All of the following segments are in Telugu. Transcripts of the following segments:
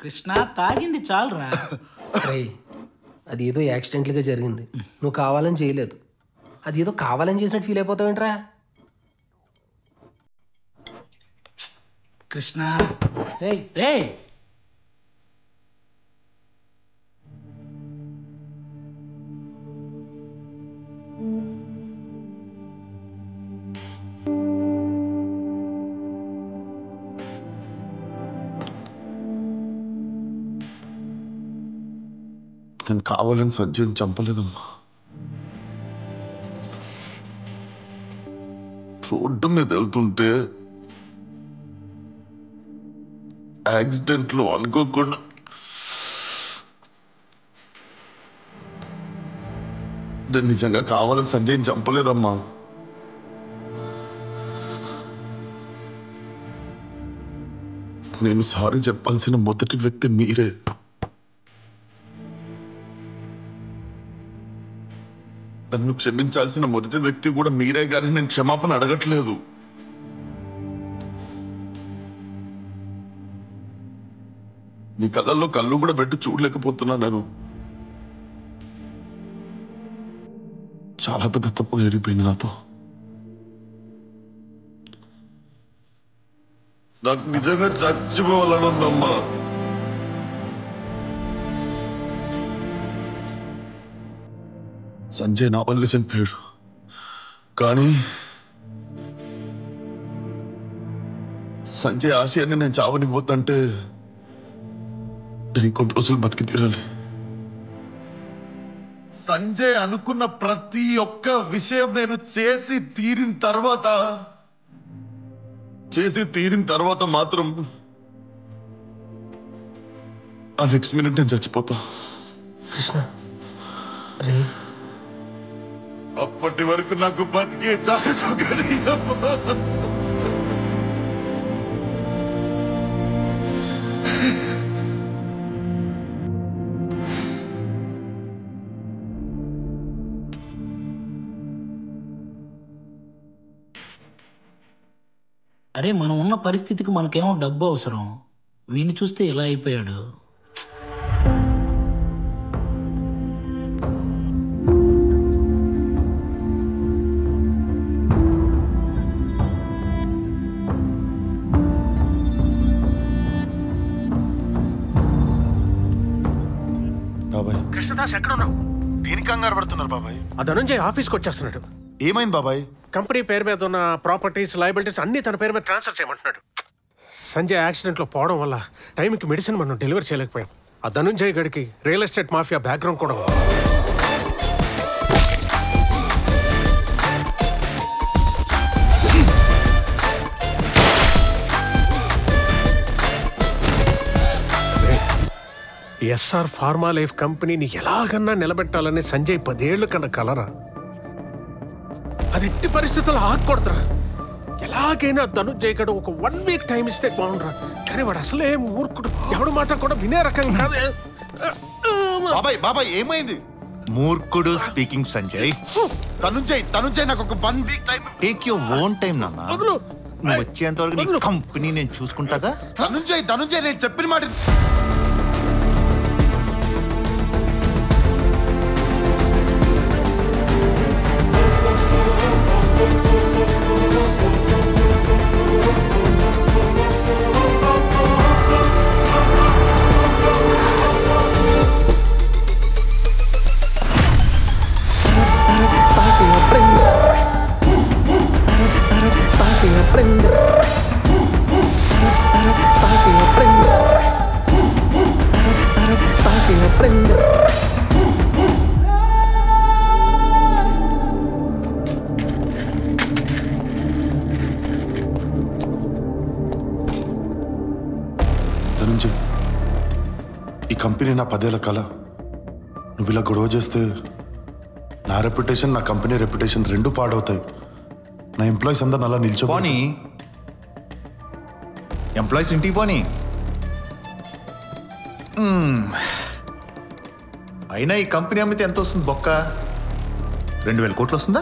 కృష్ణ తాగింది చాలురా రేయ్ అది ఏదో యాక్సిడెంట్లుగా జరిగింది నువ్వు కావాలని చేయలేదు అది ఏదో కావాలని చేసినట్టు ఫీల్ అయిపోతావేంట్రా కృష్ణ రేయ్ రే నేను కావాలని సంజయ్ని చంపలేదమ్మా రోడ్డు మీద వెళ్తుంటే యాక్సిడెంట్ లో అనుకోకుండా నేను నిజంగా కావాలని సంజయ్ని చంపలేదమ్మా నేను సారీ చెప్పాల్సిన మొదటి వ్యక్తి మీరే నన్ను క్షమించాల్సిన మొదటి వ్యక్తి కూడా మీరే కానీ నేను క్షమాపణ అడగట్లేదు మీ కళ్ళల్లో కళ్ళు కూడా పెట్టి చూడలేకపోతున్నా నేను చాలా పెద్ద తప్పు జరిగిపోయింది నాతో నాకు నిజంగా చచ్చిపోవాలని ఉందమ్మా సంజయ్ నా వల్ల చనిపోయాడు కానీ సంజయ్ ఆశయాన్ని నేను చావనివ్వద్దంటే నేను ఇంకొన్ని రోజులు బతికి తీరాలి సంజయ్ అనుకున్న ప్రతి ఒక్క విషయం నేను చేసి తీరిన తర్వాత చేసి తీరిన తర్వాత మాత్రం ఆ నెక్స్ట్ మినిట్ నేను చచ్చిపోతా కృష్ణ రే అప్పటి వరకు నాకు బతికే చాకచోకని అరే మనం ఉన్న పరిస్థితికి మనకేమో డబ్బు అవసరం వీడిని చూస్తే ఇలా అయిపోయాడు బాబాయ్ కృష్ణదాస్ ఎక్కడున్నావు దేనికి కంగారు పడుతున్నారు బాబాయ్ ఆ ధనుంజయ్ ఆఫీస్కి వచ్చేస్తున్నాడు ఏమైంది బాబాయ్ కంపెనీ పేరు మీద ఉన్న ప్రాపర్టీస్ లైబిలిటీస్ అన్ని తన పేరు మీద ట్రాన్స్ఫర్ చేయమంటున్నాడు సంజయ్ యాక్సిడెంట్ లో పోవడం వల్ల టైంకి మెడిసిన్ మనం డెలివరీ చేయలేకపోయాం ఆ ధనుంజయ్ గడికి రియల్ ఎస్టేట్ మాఫియా బ్యాక్గ్రౌండ్ కూడా ఉంది ఎస్ఆర్ ఫార్మా లైఫ్ కంపెనీని ఎలాగన్నా నిలబెట్టాలని సంజయ్ పదేళ్లు కన్నా కలరా అది ఎట్టి పరిస్థితుల్లో ఆగకూడదురా ఎలాగైనా ధనుంజయ్ గడు ఒక వన్ వీక్ టైం ఇస్తే బాగుండ్రా కానీ వాడు అసలే మూర్ఖుడు ఎవడు మాట కూడా వినే రకం కాదు బాబాయ్ బాబాయ్ ఏమైంది మూర్ఖుడు స్పీకింగ్ సంజయ్ తనుంజయ్ తనుంజయ్ నాకు ఒక one week time take your own time నాన్న వదులు నువ్వు వచ్చేంత వరకు నీ వదులు. కంపెనీ నేను చూసుకుంటాగా ధనుంజయ్ ధనుంజయ్ నేను చెప్పిన మాట ధనుంజయ్ ఈ కంపెనీ నా పదేళ్ల కళ నువ్వు ఇలా గొడవ చేస్తే నా రెప్యుటేషన్ నా కంపెనీ రెప్యుటేషన్ రెండు పాడవుతాయి నా ఎంప్లాయీస్ అందరిని అలా నిల్చో పోనీ ఎంప్లాయీస్ ఇంటికి పోనీ మ్మ్. అయినా ఈ కంపెనీ అమ్మితే ఎంత వస్తుంది బొక్క రెండు వేల కోట్లు వస్తుందా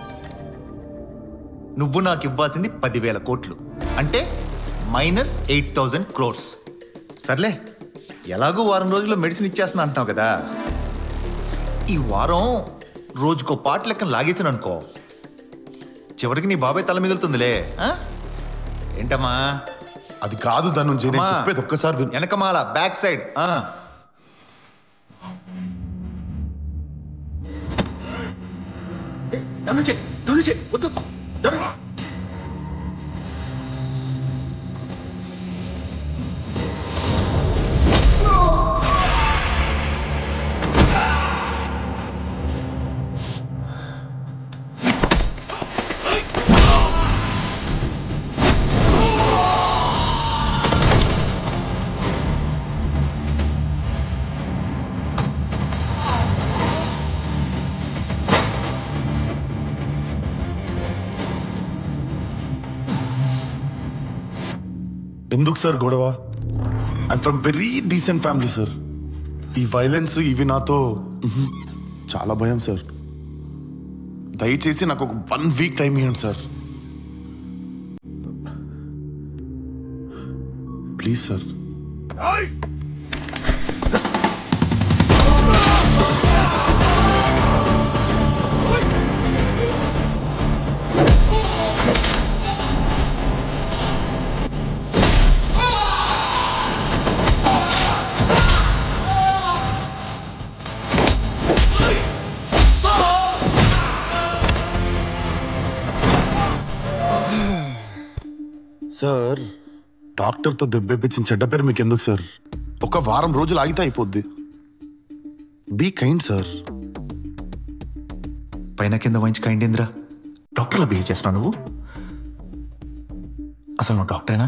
నువ్వు నాకు ఇవ్వాల్సింది పదివేల కోట్లు అంటే మైనస్ ఎయిట్ థౌజండ్ క్రోర్స్ సర్లే ఎలాగో వారం రోజుల్లో మెడిసిన్ ఇచ్చేస్తున్నా అంటున్నావు కదా ఈ వారం రోజుకో పాట లెక్కన లాగేసాను అనుకో చివరికి నీ బాబాయ్ తల మిగులుతుందిలే ఆ? ఏంటమ్మా అది కాదు ధనుంజయ్ నేను అమ్మా. చెప్పేది ఒక్కసారి విను. వెనకమాల బ్యాక్ సైడ్ ఆ ధనుంజయ్ ధనుంజయ్ వద్దు ధను ఎందుకు సార్ గొడవ I from very decent family sir ఈ వైలెన్స్ ఇవి నాతో మ్హూ, చాలా భయం సార్ దయచేసి నాకు ఒక వన్ వీక్ టైం ఇవ్వండి సార్ ప్లీజ్ సార్ సార్ డాక్టర్తో దెబ్బేపించిన చెడ్డ పేరు మీకు ఎందుకు సార్ ఒక వారం రోజులు ఆగితే అయిపోద్ది బీ కైండ్ సార్ పైన కింద వాయించి కైండేంద్రా డాక్టర్లా బిహేవ్ చేస్తున్నావు నువ్వు అసలు నువ్వు డాక్టరేనా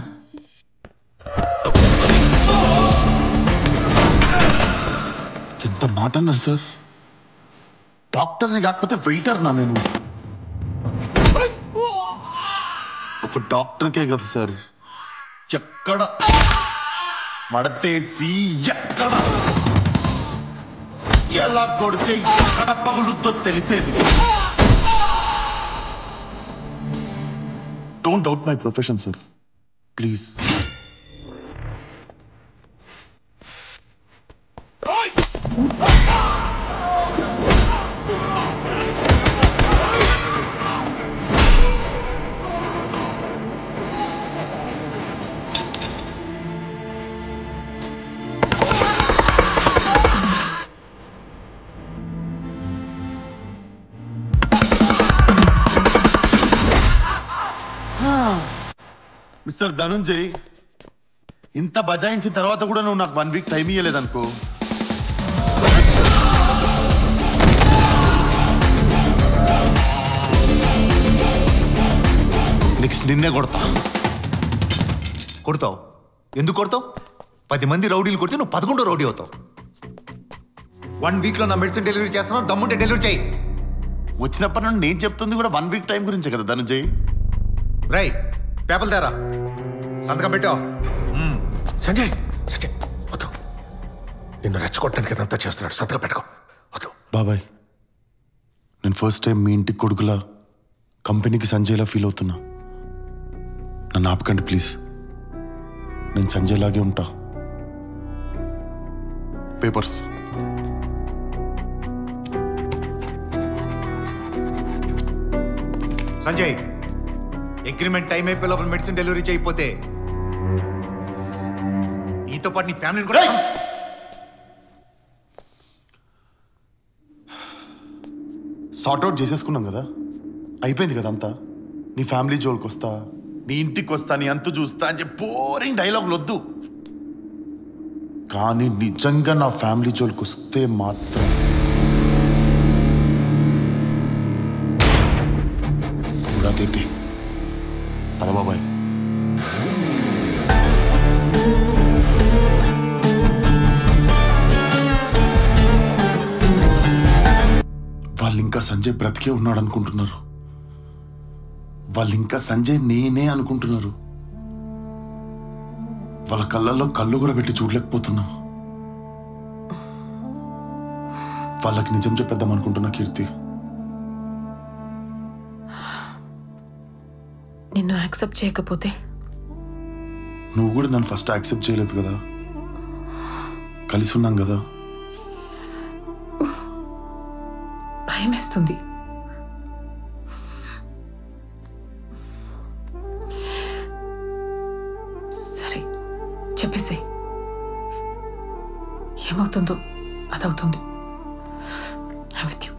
ఎంత మాట అన్నారు సార్ డాక్టర్ని కాకపోతే వెయిటర్ నా నేను ఒక డాక్టర్కే కదా సార్ ఎక్కడ మడతేసి ఎక్కడ ఎలా కొడితే ఎక్కడ పగులుతో తెలిసేది don't doubt my profession sir please mister Dhananjay ఇంత బజాయించిన తర్వాత కూడా నువ్వు నాకు వన్ వీక్ టైం ఇవ్వలేదనుకో నెక్స్ట్ నిన్నే కొడతా కొడతావు ఎందుకు కొడతావు పది మంది రౌడీలు కొడితే నువ్వు పదకొండో రౌడీ అవుతావు వన్ వీక్ లో నా మెడిసిన్ డెలివరీ చేస్తున్నావు దమ్ముంటే డెలివరీ చేయి వచ్చినప్పటి నుండి నేను చెప్తుంది కూడా వన్ వీక్ టైం గురించే కదా ధనుంజయ్ రై పేపర్ తేరా సంతకం పెట్టావు సంజయ్ సంజయ్ వద్దు నిన్ను రెచ్చగొట్టడానికి ఇదంతా చేస్తున్నాడు సంతకం పెట్టుకో వద్దు బాబాయ్ నేను ఫస్ట్ టైం మీ ఇంటికి కొడుకులా కంపెనీకి సంజయ్లా ఫీల్ అవుతున్నా నన్ను ఆపకండి ప్లీజ్ నేను సంజయ్ లాగే ఉంటా పేపర్స్ సంజయ్ అగ్రిమెంట్ టైం అయిపోయే లోపల మెడిసిన్ డెలివరీ చేయకపోతే నీతో పాటు నీ ఫ్యామిలీని కూడా సార్ట్అవుట్ చేసేసుకున్నాం కదా అయిపోయింది కదా అంతా నీ ఫ్యామిలీ జోలికి వస్తా నీ ఇంటికి వస్తా నీ అంతు చూస్తా అని చెప్పి బోరింగ్ డైలాగులు వద్దు కానీ నిజంగా నా ఫ్యామిలీ జోలికి వస్తే మాత్రం ఉడాతైతే పద బాబాయ్ వాళ్ళు ఇంకా సంజయ్ బ్రతికే ఉన్నాడు అనుకుంటున్నారు వాళ్ళు ఇంకా సంజయ్ నేనే అనుకుంటున్నారు వాళ్ళ కళ్ళల్లో కళ్ళు కూడా పెట్టి చూడలేకపోతున్నా వాళ్ళకి నిజం చెప్పేద్దాం అనుకుంటున్నా కీర్తి నిన్ను యాక్సెప్ట్ చేయకపోతే నువ్వు కూడా నన్ను ఫస్ట్ యాక్సెప్ట్ చేయలేదు కదా కలిసి ఉన్నాం కదా భయం వేస్తుంది సరే చెప్పేసాయి ఏమవుతుందో అదవుతుంది విత్ యూ